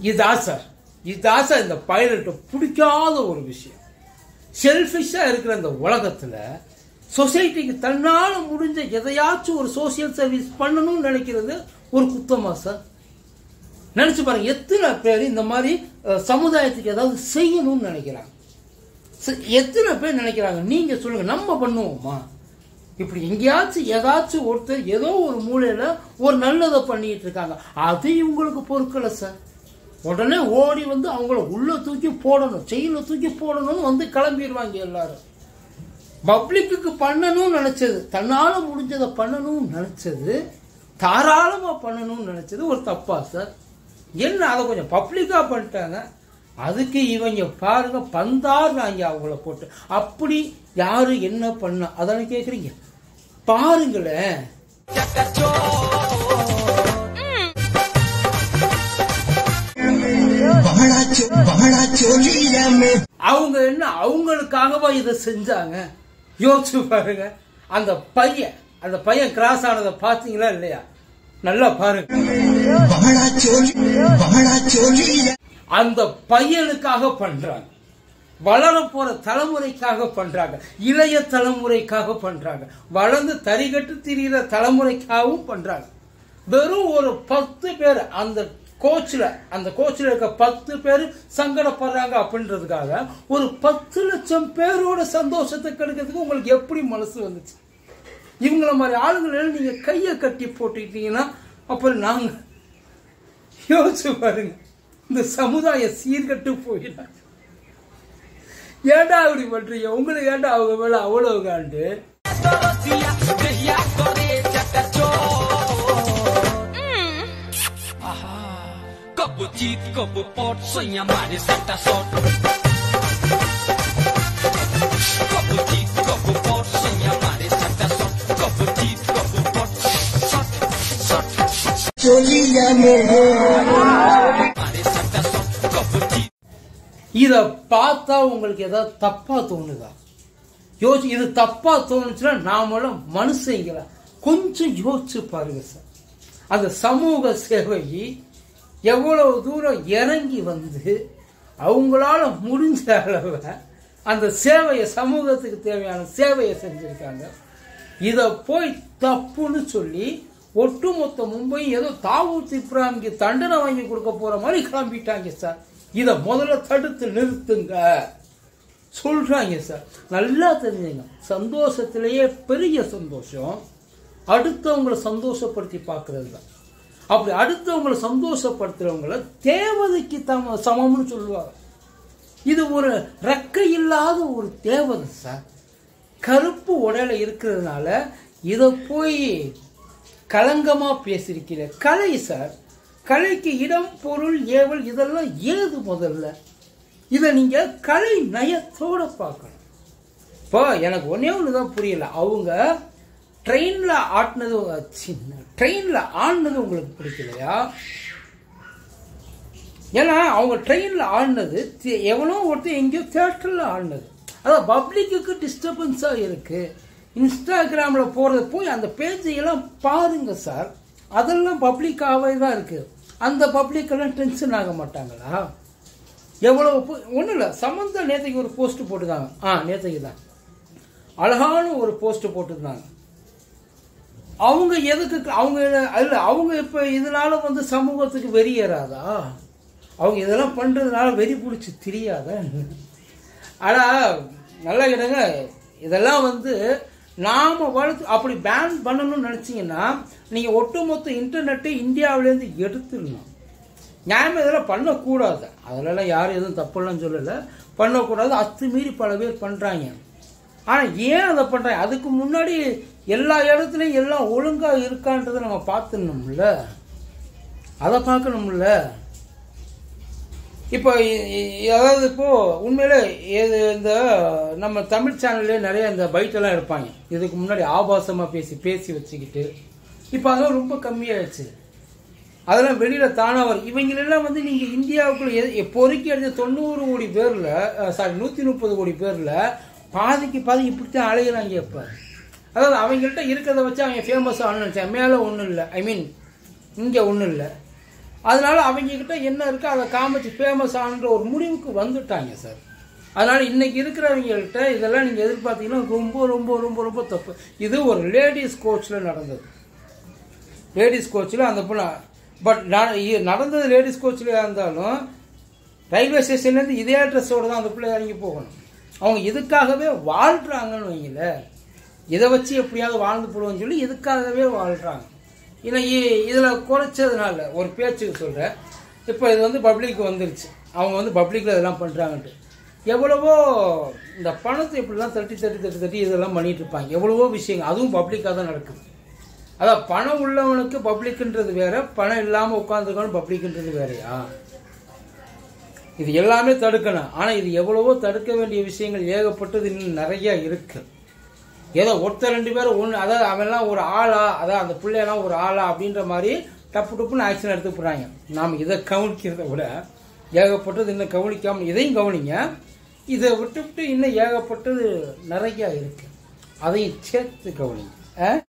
இதான் சார் இதான் சார் இந்த பைலட்டு பிடிக்காத ஒரு விஷயம் செல்ஃபிஷா இருக்கிற இந்த உலகத்துல சொசைட்டிக்கு தன்னால முடிஞ்ச எதையாச்சும் ஒரு சோசியல் சர்வீஸ் பண்ணணும்னு நினைக்கிறது ஒரு குத்தமா சார் நினைச்சு பாருங்க எத்தனை பேர் இந்த மாதிரி அஹ், சமுதாயத்துக்கு ஏதாவது செய்யணும்னு நினைக்கிறாங்க ச- எத்தனை பேர் நினைக்கிறாங்க நீங்க சொல்லுங்க நம்ம பண்ணுவோமா இப்படி எங்கேயாச்சும் ஏதாச்சும் ஒருத்தர் ஏதோ ஒரு மூலையில ஒரு நல்லதை பண்ணிட்டு இருக்காங்க அது இவங்களுக்கு பொறுக்கல சார் உடனே ஓடி வந்து அவங்கள உள்ள தூக்கி போடணும் செயல தூக்கி போடணும்னு வந்து கிளம்பிடுவாங்க எல்லாரும் பப்ளிக்கு பண்ணணும்னு நினைச்சது தன்னால முடிஞ்சதை பண்ணணும்னு நினைச்சது தாராளமா பண்ணணும்னு நினைச்சது ஒரு தப்பா சார் என்ன அதை கொஞ்சம் பப்ளிக்கா பண்ணிட்டாங்க அதுக்கு இவங்க பாருங்க பந்தாடுறாங்க அவங்கள போட்டு அப்படி யாரு என்ன பண்ண அதானே கேக்குறீங்க பாருங்களேன் ಬಹಳ ಚೊ- ಬಹಳ ಚೋಲಿಯಮ್ಮೆ அவங்க என்ன அவங்களுக்காகவா இதை செஞ்சாங்க யோசிச்சு பாருங்க அந்த பையன் அந்த பையன் கிராஸ் ஆனதை பாத்தீங்களா இல்லையா நல்லா பாருங்க ಬಹಳ ಚೋಲಿ ಬಹಳ ಚೋಲಿಯ அந்த பையனுக்காக பண்றாங்க வளர போற தலைமுறைக்காக பண்றாங்க இளைய தலைமுறைக்காக பண்றாங்க வளர்ந்து தரிகட்டு திரிகிற தலைமுறைக்காகவும் பண்றாங்க வெறும் ஒரு பத்து பேர் அந்த கோச்சில் அந்த கோச்சில் இருக்க பத்து பேர் சங்கடப்படுறாங்க அப்படின்றதுக்காக ஒரு பத்து லட்சம் பேரோட சந்தோஷத்தை கெடுக்கிறதுக்கு உங்களுக்கு எப்படி மனசு வந்துச்சு இவங்கள மாதிரி ஆளுங்களை நீங்க கையை கட்டி போட்டுக்கிட்டீங்கன்னா அப்புறம் நாங்க யோசிச்சு பாருங்க இந்த சமுதாய சீர்கட்டு போயிடலாம் ஏன்டா இப்படி பண்றீங்க உங்களுக்கு ஏன்டா அவங்க மேல அவ்வளவு காண்டு Kopu cheat, kopu pot, sueña manis hasta sot. Kopu cheat, kopu pot, sueña manis hasta sot. Kopu cheat, kopu pot, sot, sot, ಚೋಲಿಯಮ್ಮೆ manis hasta sot. Kopu cheat. இத பார்த்தா உங்களுக்கு ஏதாவது தப்பா தோணுதா யோசி இது தப்பா தோணுச்சுன்னா நாமெல்லாம் மனுஷங்களா கொஞ்சம் யோசிச்சு பாருங்க சார் அந்த சமூக சேவை எவ்வளவு தூரம் இறங்கி வந்து அவங்களால முடிஞ்ச அளவு அந்த சேவையை சமூகத்துக்கு தேவையான சேவையை செஞ்சிருக்காங்க இத போய் தப்புன்னு சொல்லி ஒட்டுமொத்த மும்பை ஏதோ தாவூத் இப்ராஹிம்க்கு தண்டனை வாங்கி கொடுக்க போற மாதிரி கிளம்பிட்டாங்க சார் இத முதல்ல தடுத்து நிறுத்துங்க சொல்றாங்க சார் நல்லா தெரிஞ்சுங்க சந்தோஷத்திலேயே பெரிய சந்தோஷம் அடுத்தவங்களை சந்தோஷப்படுத்தி பார்க்கறது தான் அப்படி அடுத்தவங்களை சந்தோஷப்படுத்துறவங்கள தேவதைக்கு தம சமம்னு சொல்லுவாங்க இது ஒரு ரெக்கை இல்லாத ஒரு தேவதை சார் கருப்பு உடையில இருக்கிறதுனால இதை போய் களங்கமா பேசியிருக்கிற கலை சார் கலைக்கு இடம் பொருள் ஏவல் இதெல்லாம் ஏது முதல்ல இதை நீங்க கலை நயத்தோட பார்க்கணும் இப்போ எனக்கு ஒன்னே ஒன்று தான் புரியல அவங்க ட்ரெயின்ல ஆட்டினது சின்ன ட்ரெயின்ல ஆடினது உங்களுக்கு பிடிக்கலையா ஏன்னா அவங்க ட்ரெயின்ல ஆடினது தி- எவனோ ஒருத்தர் எங்கேயோ தியேட்டர்ல ஆடினது அதான் பப்ளிக்கு டிஸ்டர்பன்ஸா இருக்கு இன்ஸ்டாகிராம்ல போறது போய் அந்த பேஜை எல்லாம் பாருங்க சார் அதெல்லாம் பப்ளிக்காகவே தான் இருக்கு அந்த பப்ளிக் எல்லாம் டென்ஷன் ஆக மாட்டாங்களா எவ்வளவு ஒன்றும் இல்லை சமந்தா நேத்தைக்கு ஒரு போஸ்ட் போட்டுருந்தாங்க ஆ நேத்தைக்கு தான் அழகான ஒரு போஸ்ட் போட்டிருந்தாங்க அவங்க எதுக்கு அவங்க இல்ல அவங்க இப்ப இதனால வந்து சமூகத்துக்கு வெறியேறாதா அவங்க இதெல்லாம் பண்றதுனால வெறி பிடிச்சி தெரியாதா ஆனா நல்லா கேட்டுங்க இதெல்லாம் வந்து நாம வளர்த்து அப்படி பேன் பண்ணணும்னு நினைச்சீங்கன்னா நீங்க ஒட்டுமொத்த இன்டர்நெட்டை இந்தியாவிலேருந்து எடுத்துடணும் நியாயமா இதெல்லாம் பண்ணக்கூடாது அதிலெல்லாம் யாரும் எதுவும் தப்புலாம் சொல்லலை பண்ணக்கூடாது அத்துமீறி பல பேர் பண்றாங்க ஆனா ஏன் அதை பண்றாங்க அதுக்கு முன்னாடி எல்லா இடத்துலயும் எல்லாம் ஒழுங்கா இருக்கான்றதை நம்ம பார்த்துடணும்ல அதை பார்க்கணும்ல இப்போ இ- இ- அதாவது இப்போ உண்மையில இது இந்த நம்ம தமிழ் சேனல்லே நிறைய இந்த பைட்டெல்லாம் இருப்பாங்க இதுக்கு முன்னாடி ஆபாசமா பேசி பேசி வச்சுக்கிட்டு இப்போ அதெல்லாம் ரொம்ப கம்மியாயிடுச்சு அதெல்லாம் வெளியில தானா வரும் இவங்களெல்லாம் வந்து நீங்க இந்தியாவுக்குள்ள எ- இப்போதைக்கு அடிச்ச தொண்ணூறு கோடி பேர்ல சாரி நூத்தி முப்பது கோடி பேர்ல பாதிக்கு பாதி இப்படித்தான் அலைகிறாங்க இப்ப அதாவது அவங்கள்ட்ட இருக்கிறத வச்சு அவங்க ஃபேமஸ் ஆகணும்னு நினைச்சேன் மேல ஒண்ணும் இல்லை ஐ மீன் இங்க ஒண்ணும் இல்லை அதனால அவங்க கிட்ட என்ன இருக்கு அதை காமிச்சு ஃபேமஸ் ஆனுன்ற ஒரு முடிவுக்கு வந்துட்டாங்க சார் அதனால இன்னைக்கு இருக்கிறவங்கள்ட்ட இதெல்லாம் நீங்க எதிர்பார்த்தீங்கன்னா ரொம்ப ரொம்ப ரொம்ப ரொம்ப தப்பு இது ஒரு லேடிஸ் கோச்ல நடந்தது லேடிஸ் கோச்சில் அந்த பொண்ணு பட் நடந்தது லேடிஸ் கோச்சில் இருந்தாலும் ரயில்வே ஸ்டேஷன்லேருந்து இதே ட்ரெஸ்ஸோடு தான் அந்த பிள்ளை இறங்கி போகணும் அவங்க இதுக்காகவே வாழ்கிறாங்கன்னு வைங்கள இதை வச்சு எப்படியாவது வாழ்ந்து போடுவோம்னு சொல்லி இதுக்காகவே வாழ்கிறாங்க இன்னைக்கு இதில் குறைச்சதுனால ஒரு பேச்சுக்கு சொல்கிறேன் இப்போ இது வந்து பப்ளிக் வந்துருச்சு அவங்க வந்து பப்ளிக்கில் இதெல்லாம் பண்ணுறாங்கன்ட்டு எவ்வளவோ இந்த பணத்தை இப்படிலாம் தட்டி தட்டி தட்டி தட்டி இதெல்லாம் பண்ணிட்டு இருப்பாங்க எவ்வளவோ விஷயங்கள் அதுவும் பப்ளிக்காக தான் நடக்குது அதான் பணம் உள்ளவனுக்கு பப்ளிக்ன்றது வேற பணம் இல்லாமல் உட்காந்துருக்கணும் பப்ளிக்ன்றது வேறயா இது எல்லாமே தடுக்கணும் ஆனா இது எவ்வளவோ தடுக்க வேண்டிய விஷயங்கள் ஏகப்பட்டது இன்னும் நிறைய இருக்கு ஏதோ ஒருத்தர் ரெண்டு பேரும் ஒன்று அதாவது அவன்லாம் ஒரு ஆளா அதாவது அந்த பிள்ளையெல்லாம் ஒரு ஆளா அப்படின்ற மாதிரி டப்பு டப்புன்னு ஆக்ஷன் எடுத்து போறாங்க நாம் இதை கவனிக்கிறத விட ஏகப்பட்டது இன்னும் கவனிக்காம இதையும் கவனிங்க இதை விட்டுவிட்டு இன்னும் ஏகப்பட்டது நிறைய இருக்கு அதையும் சேர்த்து கவனிங்க ஆ?